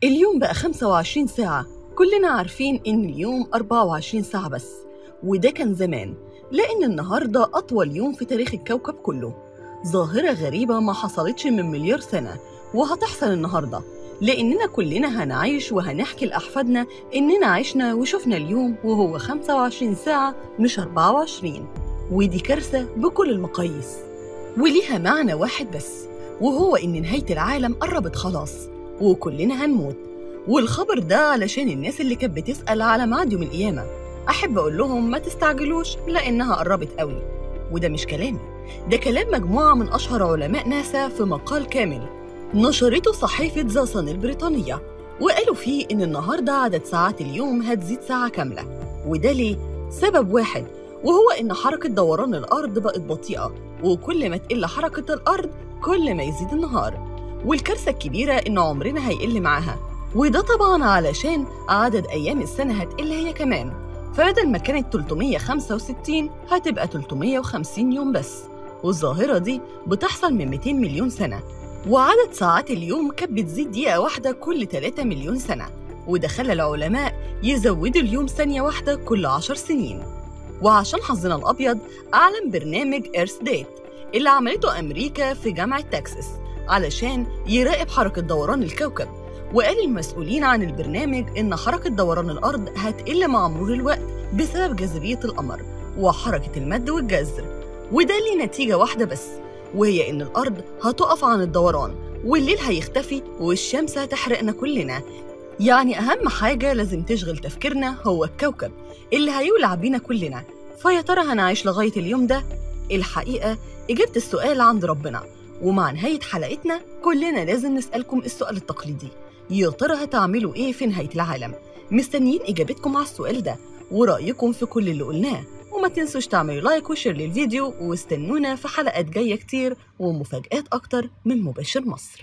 اليوم بقى 25 ساعة كلنا عارفين إن اليوم 24 ساعة بس وده كان زمان لأن النهاردة أطول يوم في تاريخ الكوكب كله ظاهرة غريبة ما حصلتش من مليار سنة وهتحصل النهاردة لأننا كلنا هنعيش وهنحكي لأحفادنا إننا عشنا وشفنا اليوم وهو 25 ساعة مش 24 ودي كارثة بكل المقاييس وليها معنى واحد بس وهو إن نهاية العالم قربت خلاص وكلنا هنموت والخبر ده علشان الناس اللي كانت بتسأل على ميعاد يوم القيامة أحب أقول لهم ما تستعجلوش لأنها قربت قوي وده مش كلامي ده كلام مجموعة من أشهر علماء ناسا في مقال كامل نشرته صحيفة ذا صن البريطانية وقالوا فيه إن النهاردة عدد ساعات اليوم هتزيد ساعة كاملة وده ليه؟ سبب واحد وهو إن حركة دوران الأرض بقت بطيئة وكل ما تقل حركة الأرض كل ما يزيد النهار والكارثة الكبيرة إن عمرنا هيقل معاها وده طبعا علشان عدد أيام السنة هتقل هي كمان فبدل ما كانت 365 هتبقى 350 يوم بس والظاهرة دي بتحصل من 200 مليون سنة وعدد ساعات اليوم كانت بتزيد دقيقة واحدة كل 3 مليون سنة وده خلى العلماء يزودوا اليوم ثانية واحدة كل 10 سنين وعشان حظنا الأبيض أعلن برنامج إيرث ديت اللي عملته أمريكا في جامعة تكساس علشان يراقب حركة دوران الكوكب وقال المسؤولين عن البرنامج إن حركة دوران الأرض هتقل مع مرور الوقت بسبب جاذبية القمر وحركة المد والجزر وده ليه نتيجة واحدة بس وهي إن الأرض هتقف عن الدوران والليل هيختفي والشمس هتحرقنا كلنا يعني أهم حاجة لازم تشغل تفكيرنا هو الكوكب اللي هيولع بينا كلنا فيا ترى هنعيش لغاية اليوم ده؟ الحقيقة إجابة السؤال عند ربنا ومع نهاية حلقتنا كلنا لازم نسألكم السؤال التقليدي يا ترى هتعملوا إيه في نهاية العالم؟ مستنيين إجابتكم على السؤال ده ورأيكم في كل اللي قلناه وما تنسوش تعملوا لايك وشير للفيديو واستنونا في حلقات جاية كتير ومفاجآت أكتر من مباشر مصر